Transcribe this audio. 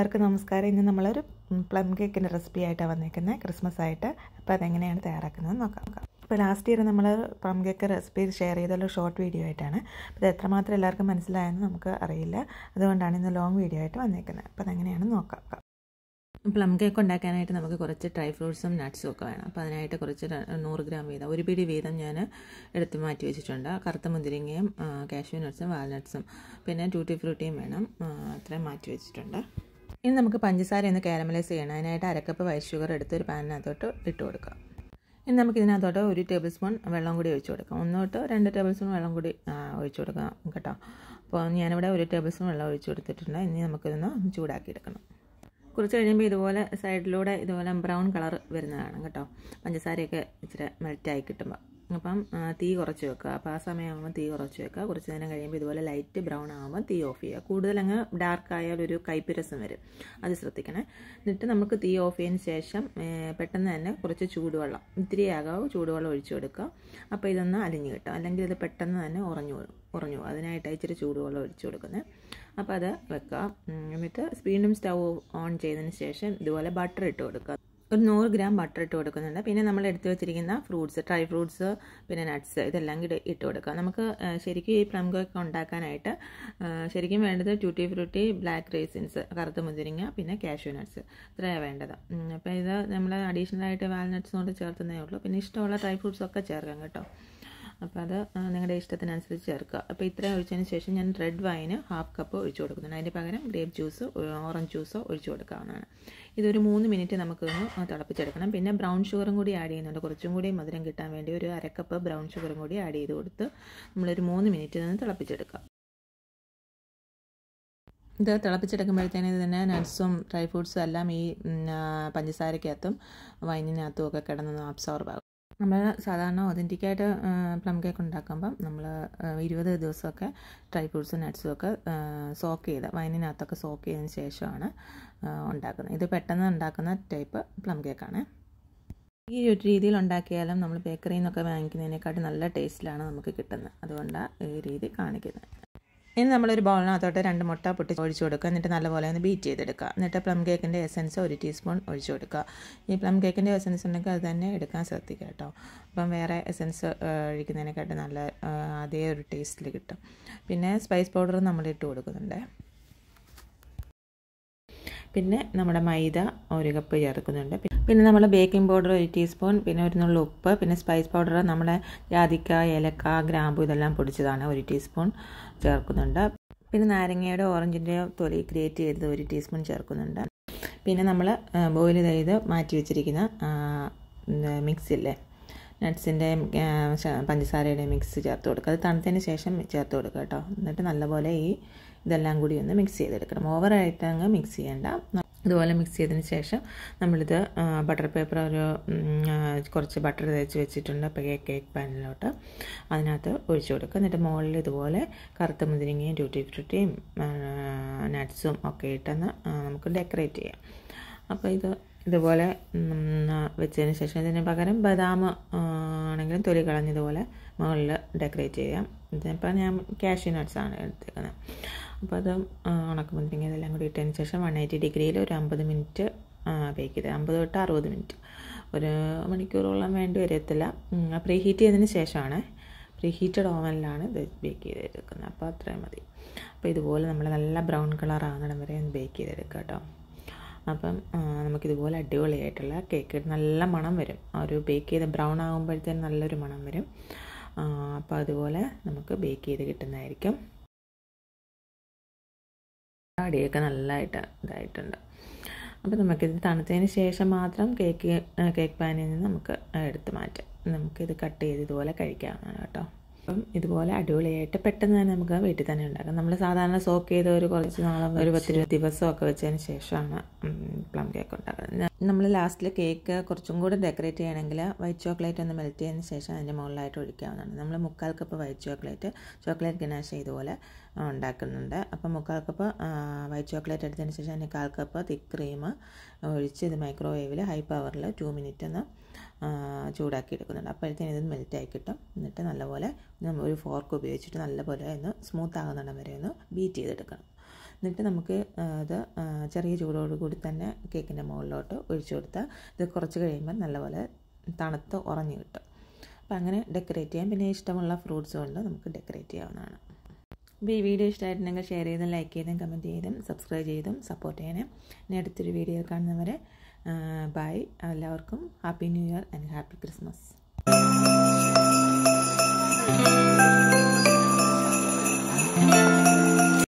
എല്ലാവർക്കും നമസ്കാരം ഇന്ന് നമ്മളൊരു പ്ലം കേക്കിൻ്റെ റെസിപ്പി ആയിട്ടാണ് വന്നേക്കുന്നത് ക്രിസ്മസ് ആയിട്ട് അപ്പോൾ അതെങ്ങനെയാണ് തയ്യാറാക്കുന്നത് നോക്കാം ഇപ്പോൾ ലാസ്റ്റ് ഇയർ നമ്മൾ പ്ലം കേക്ക് റെസിപ്പി ഷെയർ ചെയ്തുള്ള ഷോർട്ട് വീഡിയോ ആയിട്ടാണ് അപ്പോൾ ഇത് എത്രമാത്രം എല്ലാവർക്കും മനസ്സിലായെന്ന് നമുക്ക് അറിയില്ല അതുകൊണ്ടാണ് ഇന്ന് ലോങ് വീഡിയോ ആയിട്ട് വന്നേക്കുന്നത് അപ്പോൾ അതെങ്ങനെയാണെന്ന് നോക്കാം പ്ലം കേക്ക് ഉണ്ടാക്കാനായിട്ട് നമുക്ക് കുറച്ച് ഡ്രൈ ഫ്രൂട്ട്സും നട്ട്സും ഒക്കെ വേണം അപ്പോൾ അതിനായിട്ട് കുറച്ച് നൂറ് ഗ്രാം വീതം ഒരു പിടി വീതം ഞാൻ എടുത്ത് മാറ്റി വെച്ചിട്ടുണ്ട് കറുത്ത മുന്തിരിങ്ങയും കാഷ്യൂ നട്ട്സും വാൽനട്ട്സും പിന്നെ ടൂട്ടി ഫ്രൂട്ടിയും വേണം അത്രയും മാറ്റി വെച്ചിട്ടുണ്ട് ഇനി നമുക്ക് പഞ്ചസാര ഒന്ന് കാരമലൈസ് ചെയ്യണം അതിനായിട്ട് അരക്കപ്പ് വൈറ്റ് ഷുഗർ എടുത്ത് ഒരു പാനിനകത്തോട്ട് ഇട്ട് കൊടുക്കാം ഇനി നമുക്ക് ഇതിനകത്തോട്ട് ഒരു ടേബിൾ സ്പൂൺ വെള്ളം കൂടി ഒഴിച്ചു കൊടുക്കാം ഒന്ന് തൊട്ട് രണ്ട് ടേബിൾ സ്പൂൺ വെള്ളം കൂടി ഒഴിച്ചു കൊടുക്കാം കേട്ടോ അപ്പോൾ ഞാനിവിടെ ഒരു ടേബിൾ സ്പൂൺ വെള്ളം ഒഴിച്ചു കൊടുത്തിട്ടുണ്ട് ഇനി നമുക്കിതൊന്ന് ചൂടാക്കി എടുക്കണം കുറച്ച് കഴിയുമ്പോൾ ഇതുപോലെ സൈഡിലൂടെ ഇതുപോലെ ബ്രൗൺ കളർ വരുന്നതാണ് കേട്ടോ പഞ്ചസാരയൊക്കെ ഇച്ചിരി മെൽറ്റായി കിട്ടുമ്പോൾ അപ്പം തീ കുറച്ച് വെക്കുക അപ്പോൾ ആ സമയമാകുമ്പോൾ തീ കുറച്ച് വെക്കുക കുറച്ച് നേരം കഴിയുമ്പോൾ ഇതുപോലെ ലൈറ്റ് ബ്രൗൺ ആകുമ്പോൾ തീ ഓഫ് ചെയ്യുക കൂടുതൽ അങ്ങ് ഡാർക്ക് ആയാൽ ഒരു കയ്പ്പ് രസം വരും അത് ശ്രദ്ധിക്കണേ എന്നിട്ട് നമുക്ക് തീ ഓഫ് ചെയ്തതിന് ശേഷം പെട്ടെന്ന് തന്നെ കുറച്ച് ചൂടുവെള്ളം ഇത്തിരി ആകാവും ചൂടുവെള്ളം ഒഴിച്ചു കൊടുക്കുക അപ്പോൾ ഇതൊന്ന് അലിഞ്ഞ് കിട്ടും അല്ലെങ്കിൽ ഇത് പെട്ടെന്ന് തന്നെ ഉറഞ്ഞു ഉറഞ്ഞു അതിനായിട്ട് ഇച്ചിരി ചൂടുവെള്ളം ഒഴിച്ചു കൊടുക്കുന്നത് അപ്പോൾ അത് വെക്കുക എന്നിട്ട് വീണ്ടും സ്റ്റൗ ഓൺ ചെയ്തതിന് ശേഷം ഇതുപോലെ ബട്ടർ ഇട്ട് കൊടുക്കുക ഒരു നൂറ് ഗ്രാം ബട്ടർ ഇട്ട് കൊടുക്കുന്നുണ്ട് പിന്നെ നമ്മൾ എടുത്തു വെച്ചിരിക്കുന്ന ഫ്രൂട്ട്സ് ഡ്രൈ ഫ്രൂട്ട്സ് പിന്നെ നട്ട്സ് ഇതെല്ലാം കൂടി ഇട്ട് കൊടുക്കുക നമുക്ക് ശരിക്കും ഈ പ്ലം കേക്ക് ഉണ്ടാക്കാനായിട്ട് ശരിക്കും വേണ്ടത് ട്യൂട്ടി ഫ്രൂട്ടി ബ്ലാക്ക് റേസിൻസ് കറുത്ത മുന്തിരിങ്ങ പിന്നെ കാഷ്യൂ നട്ട്സ് ഇത്രയാണ് വേണ്ടത് അപ്പോൾ ഇത് നമ്മൾ അഡീഷണൽ ആയിട്ട് വാൽനട്ട്സ് കൊണ്ട് ചേർത്തുന്നേ ഉള്ളൂ പിന്നെ ഇഷ്ടമുള്ള ഡ്രൈ ഫ്രൂട്ട്സ് ഒക്കെ ചേർക്കാം കേട്ടോ അപ്പോൾ അത് നിങ്ങളുടെ ഇഷ്ടത്തിനനുസരിച്ച് ചേർക്കുക അപ്പോൾ ഇത്രയും ഒഴിച്ചതിന് ശേഷം ഞാൻ റെഡ് വൈന് ഹാഫ് കപ്പ് ഒഴിച്ചു കൊടുക്കുന്നുണ്ട് അതിൻ്റെ പകരം ഗ്രേപ്പ് ജ്യൂസ് ഓറഞ്ച് ജ്യൂസോ ഒഴിച്ചു കൊടുക്കാവുന്നതാണ് ഇതൊരു മൂന്ന് മിനിറ്റ് നമുക്കൊന്ന് തിളപ്പിച്ചെടുക്കണം പിന്നെ ബ്രൗൺ ഷുഗറും കൂടി ആഡ് ചെയ്യുന്നുണ്ട് കുറച്ചും കൂടി മധുരം കിട്ടാൻ വേണ്ടി ഒരു അരക്കപ്പ് ബ്രൗൺ ഷുഗറും കൂടി ആഡ് ചെയ്ത് കൊടുത്ത് നമ്മളൊരു മൂന്ന് മിനിറ്റ് നിന്ന് തിളപ്പിച്ചെടുക്കാം ഇത് തിളപ്പിച്ചെടുക്കുമ്പോഴത്തേനും ഇതിന് നട്ട്സും ഡ്രൈ ഫ്രൂട്ട്സും എല്ലാം ഈ പഞ്ചസാരക്കകത്തും വൈനിനകത്തും ഒക്കെ കിടന്ന് അബ്സോർബ് ആകും നമ്മൾ സാധാരണ ഒതൻറ്റിക്കായിട്ട് പ്ലം കേക്ക് ഉണ്ടാക്കുമ്പം നമ്മൾ ഇരുപത് ദിവസമൊക്കെ ഡ്രൈ ഫ്രൂട്ട്സും നട്ട്സും ഒക്കെ സോക്ക് ചെയ്ത് വൈനിനകത്തൊക്കെ സോക്ക് ചെയ്തതിന് ശേഷമാണ് ഉണ്ടാക്കുന്നത് ഇത് പെട്ടെന്ന് ഉണ്ടാക്കുന്ന ടൈപ്പ് പ്ലം കേക്കാണ് ഈ ഒരു രീതിയിൽ ഉണ്ടാക്കിയാലും നമ്മൾ ബേക്കറിയിൽ നിന്നൊക്കെ വാങ്ങിക്കുന്നതിനെക്കാട്ടും നല്ല ടേസ്റ്റിലാണ് നമുക്ക് കിട്ടുന്നത് അതുകൊണ്ടാണ് ഈ രീതി കാണിക്കുന്നത് ഇനി നമ്മളൊരു ബൗളിനകത്തോട്ട് രണ്ട് മുട്ട പൊട്ടി ഒഴിച്ചു കൊടുക്കുക എന്നിട്ട് നല്ലപോലെ ഒന്ന് ബീറ്റ് ചെയ്തെടുക്കുക എന്നിട്ട് പ്ലം കേക്കിൻ്റെ എസൻസ് ഒരു ടീസ്പൂൺ ഒഴിച്ചു കൊടുക്കുക ഈ പ്ലം കേക്കിൻ്റെ എസൻസ് ഉണ്ടെങ്കിൽ അത് തന്നെ എടുക്കാൻ ശ്രദ്ധിക്കുക കേട്ടോ അപ്പം വേറെ എസൻസ് ഒഴിക്കുന്നതിനെക്കാട്ടും നല്ല അതേ ഒരു ടേസ്റ്റിൽ കിട്ടും പിന്നെ സ്പൈസ് പൗഡർ നമ്മൾ ഇട്ട് കൊടുക്കുന്നുണ്ട് പിന്നെ നമ്മുടെ മൈദ ഒരു കപ്പ് ചേർക്കുന്നുണ്ട് പിന്നെ നമ്മൾ ബേക്കിംഗ് പൗഡർ ഒരു ടീസ്പൂൺ പിന്നെ ഒരു നുള്ള ഉപ്പ് പിന്നെ സ്പൈസ് പൗഡർ നമ്മുടെ ജാതിക്ക ഏലക്ക ഗ്രാമ്പു ഇതെല്ലാം പൊടിച്ചതാണ് ഒരു ടീസ്പൂൺ ചേർക്കുന്നുണ്ട് പിന്നെ നാരങ്ങയുടെ ഓറഞ്ചിൻ്റെയോ തൊലി ഗ്രേറ്റ് ചെയ്തത് ഒരു ടീസ്പൂൺ ചേർക്കുന്നുണ്ട് പിന്നെ നമ്മൾ ബോയിൽ ചെയ്ത് മാറ്റി വെച്ചിരിക്കുന്ന മിക്സില്ലേ നട്ട്സിൻ്റെയും പഞ്ചസാരയുടെയും മിക്സ് ചേർത്ത് കൊടുക്കുക അത് തണുത്തതിന് ശേഷം ചേർത്ത് കൊടുക്കുക കേട്ടോ എന്നിട്ട് നല്ലപോലെ ഈ ഇതെല്ലാം കൂടി ഒന്ന് മിക്സ് ചെയ്തെടുക്കണം ഓവറായിട്ട് അങ്ങ് മിക്സ് ചെയ്യേണ്ട ഇതുപോലെ മിക്സ് ചെയ്തതിന് ശേഷം നമ്മളിത് ബട്ടർ പേപ്പർ ഒരു കുറച്ച് ബട്ടർ തേച്ച് വെച്ചിട്ടുണ്ട് കേക്ക് കേക്ക് പാനിലോട്ട് അതിനകത്ത് ഒഴിച്ചു കൊടുക്കുക എന്നിട്ട് മുകളിൽ ഇതുപോലെ കറുത്ത മുന്തിരിങ്ങയും ട്യൂട്ടി ഫ്രൂട്ടിയും നട്ട്സും ഒക്കെ ഇട്ടെന്ന് നമുക്ക് ഡെക്കറേറ്റ് ചെയ്യാം അപ്പോൾ ഇത് ഇതുപോലെ വെച്ചതിന് ശേഷം ഇതിന് പകരം ബദാം ആണെങ്കിലും തൊലി കളഞ്ഞതുപോലെ മുകളിൽ ഡെക്കറേറ്റ് ചെയ്യാം ഇതിപ്പോൾ ഞാൻ കാഷ്യൂ നട്ട്സാണ് എടുത്തേക്കുന്നത് അപ്പോൾ അത് ഉണക്കമുന്തിരിങ്ങ ഇതെല്ലാം കൂടി ഇട്ടതിന് ശേഷം വൺ എയ്റ്റി ഡിഗ്രിയിൽ ഒരു അമ്പത് മിനിറ്റ് ബേക്ക് ചെയ്ത് അമ്പത് തൊട്ട് അറുപത് മിനിറ്റ് ഒരു മണിക്കൂറോളം വേണ്ടി വരത്തില്ല പ്രീ ഹീറ്റ് ചെയ്തതിന് ശേഷമാണ് പ്രീ ഹീറ്റഡ് ഓവനിലാണ് ഇത് ബേക്ക് ചെയ്തെടുക്കുന്നത് അപ്പോൾ അത്രയും മതി അപ്പോൾ ഇതുപോലെ നമ്മൾ നല്ല ബ്രൗൺ കളർ ആകുന്നിടം വരെ ഒന്ന് ബേക്ക് ചെയ്തെടുക്കുക കേട്ടോ അപ്പം നമുക്കിതുപോലെ അടിപൊളിയായിട്ടുള്ള കേക്ക് നല്ല മണം വരും ആ ഒരു ബേക്ക് ചെയ്ത് ബ്രൗൺ ആകുമ്പോഴത്തേനും നല്ലൊരു മണം വരും അപ്പോൾ അതുപോലെ നമുക്ക് ബേക്ക് ചെയ്ത് കിട്ടുന്നതായിരിക്കും അടിയൊക്കെ നല്ലതായിട്ട് ഇതായിട്ടുണ്ട് അപ്പോൾ നമുക്കിത് തണുത്തതിന് ശേഷം മാത്രം കേക്ക് കേക്ക് പാനിൽ നിന്ന് നമുക്ക് എടുത്ത് മാറ്റാം നമുക്കിത് കട്ട് ചെയ്ത് ഇതുപോലെ കഴിക്കാവുന്നതാണ് കേട്ടോ അപ്പം ഇതുപോലെ അടിപൊളിയായിട്ട് പെട്ടെന്ന് തന്നെ നമുക്ക് വീട്ടിൽ തന്നെ ഉണ്ടാക്കാം നമ്മൾ സാധാരണ സോക്ക് ചെയ്ത് ഒരു കുറച്ച് നാളെ ഒരു പത്തിരുപത് ദിവസമൊക്കെ വെച്ചതിന് ശേഷമാണ് പ്ലം കേക്ക് ഉണ്ടാക്കുന്നത് നമ്മൾ ലാസ്റ്റിൽ കേക്ക് കുറച്ചും കൂടി ഡെക്കറേറ്റ് ചെയ്യണമെങ്കിൽ വൈറ്റ് ചോക്ലേറ്റ് ഒന്ന് മെൽറ്റ് ചെയ്തതിന് ശേഷം അതിൻ്റെ മുകളിലായിട്ട് ഒഴിക്കാവുന്നതാണ് നമ്മൾ മുക്കാൽ cup white chocolate chocolate ganache ഇതുപോലെ ഉണ്ടാക്കുന്നുണ്ട് അപ്പം മുക്കാൽ കപ്പ് വൈറ്റ് ചോക്ലേറ്റ് എടുത്തതിന് ശേഷം അതിന് കാൽ കപ്പ് തിക്ക് ക്രീം ഒഴിച്ച് ഇത് മൈക്രോവേവിൽ ഹൈ പവറിൽ ടു മിനിറ്റ് ഒന്ന് ചൂടാക്കി എടുക്കുന്നുണ്ട് അപ്പോഴത്തേനും ഇത് മെൽറ്റായി കിട്ടും എന്നിട്ട് നല്ലപോലെ ഒരു ഫോർക്ക് ഉപയോഗിച്ചിട്ട് നല്ലപോലെ ഒന്ന് സ്മൂത്ത് ആകുന്നിടം വരെ ഒന്ന് ബീറ്റ് ചെയ്തെടുക്കണം എന്നിട്ട് നമുക്ക് ഇത് ചെറിയ ചൂടോടുകൂടി തന്നെ കേക്കിൻ്റെ മുകളിലോട്ട് ഒഴിച്ചു കൊടുത്താൽ ഇത് കുറച്ച് കഴിയുമ്പോൾ നല്ലപോലെ തണുത്ത് ഉറഞ്ഞു കിട്ടും അപ്പോൾ അങ്ങനെ ഡെക്കറേറ്റ് ചെയ്യാം പിന്നെ ഇഷ്ടമുള്ള ഫ്രൂട്ട്സ് കൊണ്ട് നമുക്ക് ഡെക്കറേറ്റ് ചെയ്യാവുന്നതാണ് അപ്പോൾ ഈ വീഡിയോ ഇഷ്ടമായിട്ടുണ്ടെങ്കിൽ ഷെയർ ചെയ്തും ലൈക്ക് ചെയ്തും കമൻറ്റ് ചെയ്തും സബ്സ്ക്രൈബ് ചെയ്തും സപ്പോർട്ട് ചെയ്യണേ ഇനി അടുത്തൊരു വീഡിയോ കാണുന്നവരെ ബൈ എല്ലാവർക്കും happy new year and happy Christmas